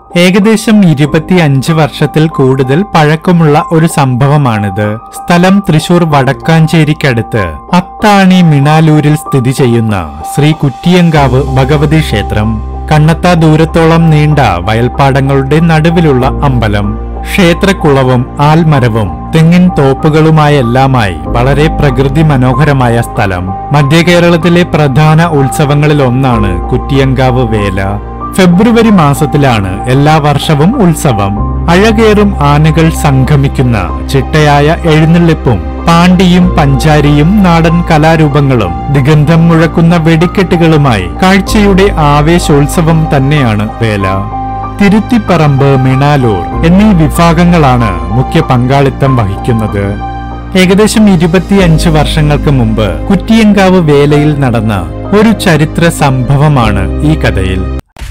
ഏകദേശം ഇരുപത്തിയഞ്ച് വർഷത്തിൽ കൂടുതൽ പഴക്കമുള്ള ഒരു സംഭവമാണിത് സ്ഥലം തൃശൂർ വടക്കാഞ്ചേരിക്കടുത്ത് അത്താണി മിണാലൂരിൽ സ്ഥിതി ചെയ്യുന്ന ശ്രീ കുറ്റിയങ്കാവ് ഭഗവതി ക്ഷേത്രം കണ്ണത്താ ദൂരത്തോളം നീണ്ട വയൽപ്പാടങ്ങളുടെ നടുവിലുള്ള അമ്പലം ക്ഷേത്രക്കുളവും ആൽമരവും തെങ്ങിൻ തോപ്പുകളുമായെല്ലാമായി വളരെ പ്രകൃതി മനോഹരമായ സ്ഥലം മധ്യകേരളത്തിലെ പ്രധാന ഉത്സവങ്ങളിൽ ഒന്നാണ് കുറ്റിയങ്കാവ് വേല ഫെബ്രുവരി മാസത്തിലാണ് എല്ലാ വർഷവും ഉത്സവം അഴകേറും ആനകൾ സംഗമിക്കുന്ന ചിട്ടയായ എഴുന്നള്ളിപ്പും പാണ്ടിയും പഞ്ചാരിയും നാടൻ കലാരൂപങ്ങളും ദിഗന്ധം മുഴക്കുന്ന വെടിക്കെട്ടുകളുമായി കാഴ്ചയുടെ ആവേശോത്സവം തന്നെയാണ് വേല തിരുത്തിപ്പറമ്പ് മിണാലൂർ എന്നീ വിഭാഗങ്ങളാണ് മുഖ്യ പങ്കാളിത്തം വഹിക്കുന്നത് ഏകദേശം ഇരുപത്തിയഞ്ച് വർഷങ്ങൾക്ക് മുമ്പ് കുറ്റിയങ്കാവ് വേലയിൽ നടന്ന ഒരു ചരിത്ര സംഭവമാണ് ഈ കഥയിൽ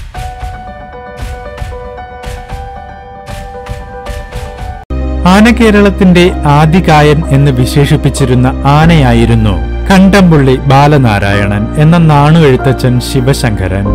ആനകേരളത്തിന്റെ ആദികായൻ എന്ന് വിശേഷിപ്പിച്ചിരുന്ന ആനയായിരുന്നു കണ്ടംപുള്ളി ബാലനാരായണൻ എന്ന നാണുഎഴുത്തച്ഛൻ ശിവശങ്കരൻ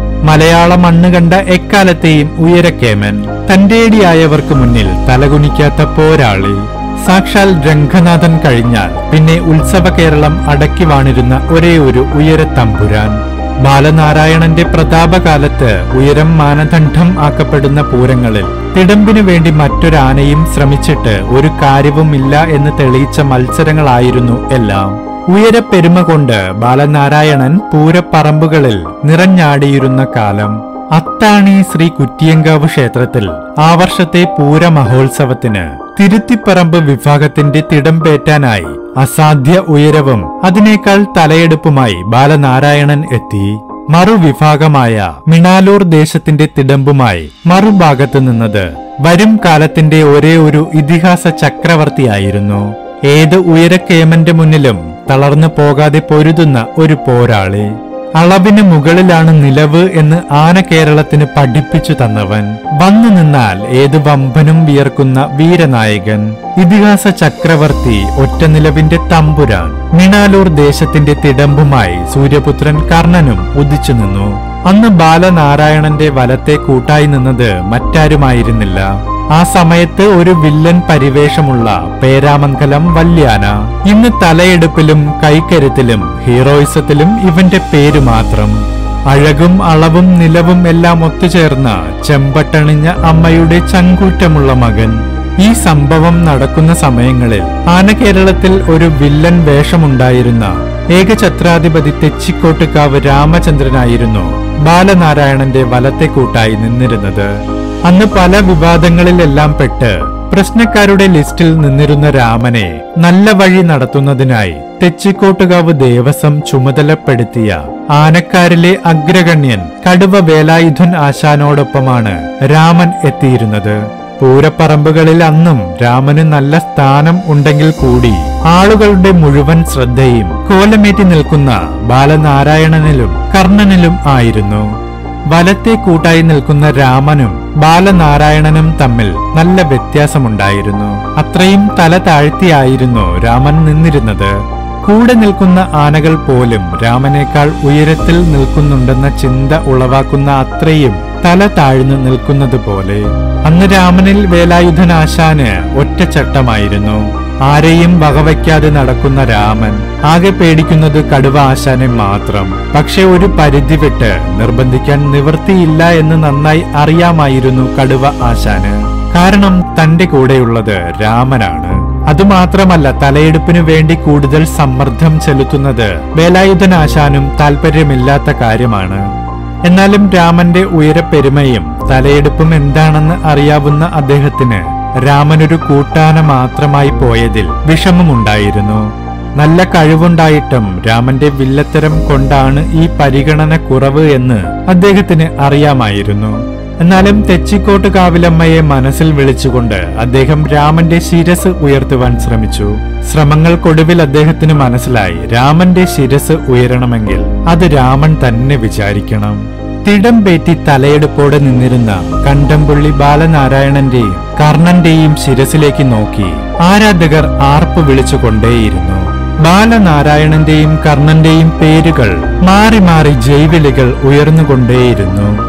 മലയാള മണ്ണ് കണ്ട എക്കാലത്തെയും ഉയരക്കേമൻ തന്റേടിയായവർക്ക് മുന്നിൽ തലകുനിക്കാത്ത പോരാളി സാക്ഷാൽ രംഗനാഥൻ കഴിഞ്ഞാൽ പിന്നെ ഉത്സവ കേരളം അടക്കി വാണിരുന്ന ഒരേ ഒരു ഉയരത്തമ്പുരാൻ ബാലനാരായണന്റെ പ്രതാപകാലത്ത് ഉയരം മാനദണ്ഡം ആക്കപ്പെടുന്ന പൂരങ്ങളിൽ തിടമ്പിനു വേണ്ടി മറ്റൊരാനയും ശ്രമിച്ചിട്ട് ഒരു കാര്യവുമില്ല എന്ന് തെളിയിച്ച മത്സരങ്ങളായിരുന്നു എല്ലാം ഉയരപ്പെരുമ കൊണ്ട് ബാലനാരായണൻ പൂരപ്പറമ്പുകളിൽ നിറഞ്ഞാടിയിരുന്ന കാലം അത്താണി ശ്രീ കുറ്റിയങ്കാവ് ക്ഷേത്രത്തിൽ ആ വർഷത്തെ പൂര മഹോത്സവത്തിന് തിരുത്തിപ്പറമ്പ് വിഭാഗത്തിന്റെ തിടമ്പേറ്റാനായി അസാധ്യ ഉയരവും അതിനേക്കാൾ തലയെടുപ്പുമായി ബാലനാരായണൻ എത്തി മറുവിഭാഗമായ മിണാലൂർ ദേശത്തിന്റെ തിടമ്പുമായി മറുഭാഗത്ത് നിന്നത് വരും കാലത്തിന്റെ ഒരേ ഒരു ഇതിഹാസ ചക്രവർത്തിയായിരുന്നു ഏത് ഉയരക്കേമന്റെ മുന്നിലും തളർന്നു പോകാതെ പൊരുതുന്ന ഒരു പോരാളി അളവിന് മുകളിലാണ് നിലവ് എന്ന് ആന കേരളത്തിന് പഠിപ്പിച്ചു തന്നവൻ വന്നു നിന്നാൽ ഏത് വമ്പനും വിയർക്കുന്ന വീരനായകൻ ഇതിഹാസ ചക്രവർത്തി ഒറ്റ നിലവിന്റെ തമ്പുരാൻ മിണാലൂർ ദേശത്തിന്റെ തിടമ്പുമായി സൂര്യപുത്രൻ കർണനും ഉദിച്ചു നിന്നു അന്ന് ബാലനാരായണന്റെ വലത്തെ കൂട്ടായി നിന്നത് മറ്റാരുമായിരുന്നില്ല ആ സമയത്ത് ഒരു വില്ലൻ പരിവേഷമുള്ള പേരാമംഗലം വല്യാന ഇന്ന് തലയെടുപ്പിലും കൈക്കരുത്തിലും ഹീറോയിസത്തിലും ഇവന്റെ പേര് മാത്രം അഴകും അളവും നിലവും എല്ലാം ഒത്തുചേർന്ന ചെമ്പട്ടണിഞ്ഞ അമ്മയുടെ ചങ്കൂറ്റമുള്ള മകൻ ഈ സംഭവം നടക്കുന്ന സമയങ്ങളിൽ ആനകേരളത്തിൽ ഒരു വില്ലൻ വേഷമുണ്ടായിരുന്ന ഏകഛത്രാധിപതി തെച്ചിക്കോട്ടുകാവ് രാമചന്ദ്രനായിരുന്നു ബാലനാരായണന്റെ വലത്തെ കൂട്ടായി നിന്നിരുന്നത് അന്ന് പല വിവാദങ്ങളിലെല്ലാം പെട്ട് പ്രശ്നക്കാരുടെ ലിസ്റ്റിൽ നിന്നിരുന്ന രാമനെ നല്ല വഴി നടത്തുന്നതിനായി തെച്ചിക്കോട്ടുകാവ് ദേവസ്വം ചുമതലപ്പെടുത്തിയ ആനക്കാരിലെ അഗ്രഗണ്യൻ കടുവ വേലായുധൻ ആശാനോടൊപ്പമാണ് രാമൻ എത്തിയിരുന്നത് പൂരപ്പറമ്പുകളിൽ അന്നും രാമന് നല്ല സ്ഥാനം ഉണ്ടെങ്കിൽ കൂടി ആളുകളുടെ മുഴുവൻ ശ്രദ്ധയും കോലമേറ്റി നിൽക്കുന്ന ബാലനാരായണനിലും കർണനിലും ആയിരുന്നു വലത്തെ കൂട്ടായി നിൽക്കുന്ന രാമനും ബാലനാരായണനും തമ്മിൽ നല്ല വ്യത്യാസമുണ്ടായിരുന്നു അത്രയും തല താഴ്ത്തിയായിരുന്നു രാമൻ നിന്നിരുന്നത് കൂടെ നിൽക്കുന്ന ആനകൾ പോലും രാമനേക്കാൾ ഉയരത്തിൽ നിൽക്കുന്നുണ്ടെന്ന ചിന്ത ഉളവാക്കുന്ന അത്രയും തല താഴ്ന്നു നിൽക്കുന്നത് പോലെ അന്ന് രാമനിൽ വേലായുധനാശാന് ഒറ്റച്ചട്ടമായിരുന്നു ആരെയും വകവയ്ക്കാതെ നടക്കുന്ന രാമൻ ആകെ പേടിക്കുന്നത് കടുവ ആശാനെ മാത്രം പക്ഷെ ഒരു പരിധി വിട്ട് നിർബന്ധിക്കാൻ നിവൃത്തിയില്ല എന്ന് നന്നായി അറിയാമായിരുന്നു കടുവ ആശാന് കാരണം തന്റെ കൂടെയുള്ളത് രാമനാണ് അതുമാത്രമല്ല തലയെടുപ്പിനു വേണ്ടി കൂടുതൽ സമ്മർദ്ദം ചെലുത്തുന്നത് വേലായുധനാശാനും താല്പര്യമില്ലാത്ത കാര്യമാണ് എന്നാലും രാമന്റെ ഉയരപ്പെരുമയും തലയെടുപ്പും എന്താണെന്ന് അറിയാവുന്ന അദ്ദേഹത്തിന് രാമനൊരു കൂട്ടാന മാത്രമായി പോയതിൽ വിഷമമുണ്ടായിരുന്നു നല്ല കഴിവുണ്ടായിട്ടും രാമന്റെ വില്ലത്തരം കൊണ്ടാണ് ഈ പരിഗണന കുറവ് എന്ന് അദ്ദേഹത്തിന് അറിയാമായിരുന്നു എന്നാലും തെച്ചിക്കോട്ട് കാവിലമ്മയെ മനസ്സിൽ വിളിച്ചുകൊണ്ട് അദ്ദേഹം രാമന്റെ ശിരസ് ഉയർത്തുവാൻ ശ്രമിച്ചു ശ്രമങ്ങൾക്കൊടുവിൽ അദ്ദേഹത്തിന് മനസ്സിലായി രാമന്റെ ശിരസ് ഉയരണമെങ്കിൽ അത് രാമൻ തന്നെ വിചാരിക്കണം തിടം പേറ്റി തലയെടുപ്പോടെ നിന്നിരുന്ന കണ്ടംപുള്ളി ബാലനാരായണന്റെയും കർണന്റെയും ശിരസിലേക്ക് നോക്കി ആരാധകർ ആർപ്പ് വിളിച്ചുകൊണ്ടേയിരുന്നു ബാലനാരായണന്റെയും കർണന്റെയും പേരുകൾ മാറി മാറി ജൈവിളികൾ ഉയർന്നുകൊണ്ടേയിരുന്നു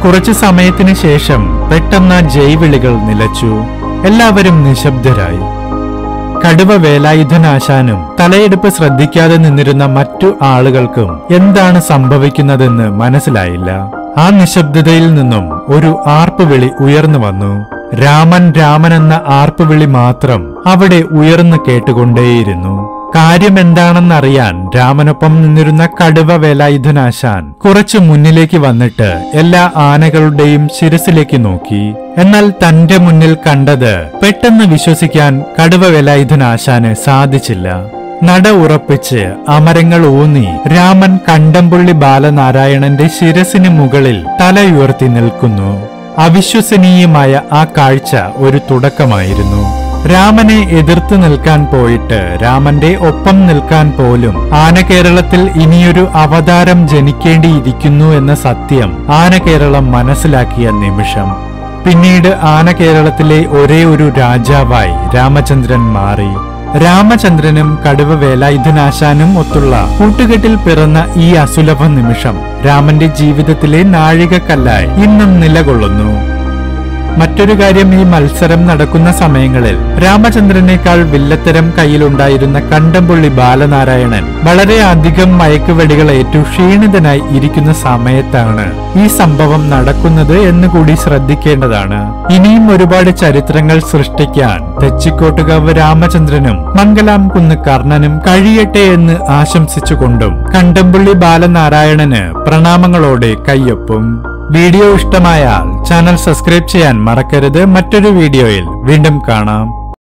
കുറച്ചു സമയത്തിന് ശേഷം പെട്ടെന്ന് ജൈവിളികൾ നിലച്ചു എല്ലാവരും നിശബ്ദരായി കടുവ വേലായുധനാശാനും തലയെടുപ്പ് ശ്രദ്ധിക്കാതെ നിന്നിരുന്ന മറ്റു ആളുകൾക്കും എന്താണ് സംഭവിക്കുന്നതെന്ന് മനസ്സിലായില്ല ആ നിശബ്ദതയിൽ നിന്നും ഒരു ആർപ്പുവിളി ഉയർന്നു വന്നു രാമൻ രാമൻ എന്ന ആർപ്പുവിളി മാത്രം അവിടെ ഉയർന്നു കേട്ടുകൊണ്ടേയിരുന്നു കാര്യം എന്താണെന്നറിയാൻ രാമനൊപ്പം നിന്നിരുന്ന കടുവ വേലായുധനാശാൻ കുറച്ചു മുന്നിലേക്ക് വന്നിട്ട് എല്ലാ ആനകളുടെയും ശിരസിലേക്ക് നോക്കി എന്നാൽ തന്റെ മുന്നിൽ കണ്ടത് പെട്ടെന്ന് വിശ്വസിക്കാൻ കടുവ വേലായുധനാശാന് സാധിച്ചില്ല നട ഉറപ്പിച്ച് അമരങ്ങൾ ഊന്നി രാമൻ കണ്ടംപുള്ളി ബാലനാരായണന്റെ ശിരസിന് മുകളിൽ തലയുയർത്തി നിൽക്കുന്നു അവിശ്വസനീയമായ ആ കാഴ്ച ഒരു തുടക്കമായിരുന്നു രാമനെ എതിർത്ത് നിൽക്കാൻ പോയിട്ട് രാമന്റെ ഒപ്പം നിൽക്കാൻ പോലും ആനകേരളത്തിൽ ഇനിയൊരു അവതാരം ജനിക്കേണ്ടിയിരിക്കുന്നു എന്ന സത്യം ആനകേരളം മനസ്സിലാക്കിയ നിമിഷം പിന്നീട് ആനകേരളത്തിലെ ഒരേ ഒരു രാജാവായി രാമചന്ദ്രൻ മാറി രാമചന്ദ്രനും കടുവ വേലായുധനാശാനും ഒത്തുള്ള കൂട്ടുകെട്ടിൽ പിറന്ന ഈ അസുലഭ നിമിഷം രാമന്റെ ജീവിതത്തിലെ നാഴികക്കല്ലായി ഇന്നും നിലകൊള്ളുന്നു മറ്റൊരു കാര്യം ഈ മത്സരം നടക്കുന്ന സമയങ്ങളിൽ രാമചന്ദ്രനേക്കാൾ വില്ലത്തരം കയ്യിലുണ്ടായിരുന്ന കണ്ടംപുള്ളി ബാലനാരായണൻ വളരെ അധികം മയക്കുവെടികൾ ഏറ്റു ക്ഷീണിതനായി ഇരിക്കുന്ന സമയത്താണ് ഈ സംഭവം നടക്കുന്നത് എന്ന് കൂടി ശ്രദ്ധിക്കേണ്ടതാണ് ഇനിയും ഒരുപാട് ചരിത്രങ്ങൾ സൃഷ്ടിക്കാൻ തെച്ചിക്കോട്ടുകാവ് രാമചന്ദ്രനും മംഗലാം കുന്ന് കർണനും കഴിയട്ടെ എന്ന് ആശംസിച്ചുകൊണ്ടും കണ്ടംപുള്ളി ബാലനാരായണന് പ്രണാമങ്ങളോടെ കയ്യൊപ്പും വീഡിയോ ഇഷ്ടമായാൽ ചാനൽ സബ്സ്ക്രൈബ് ചെയ്യാൻ മറക്കരുത് മറ്റൊരു വീഡിയോയിൽ വീണ്ടും കാണാം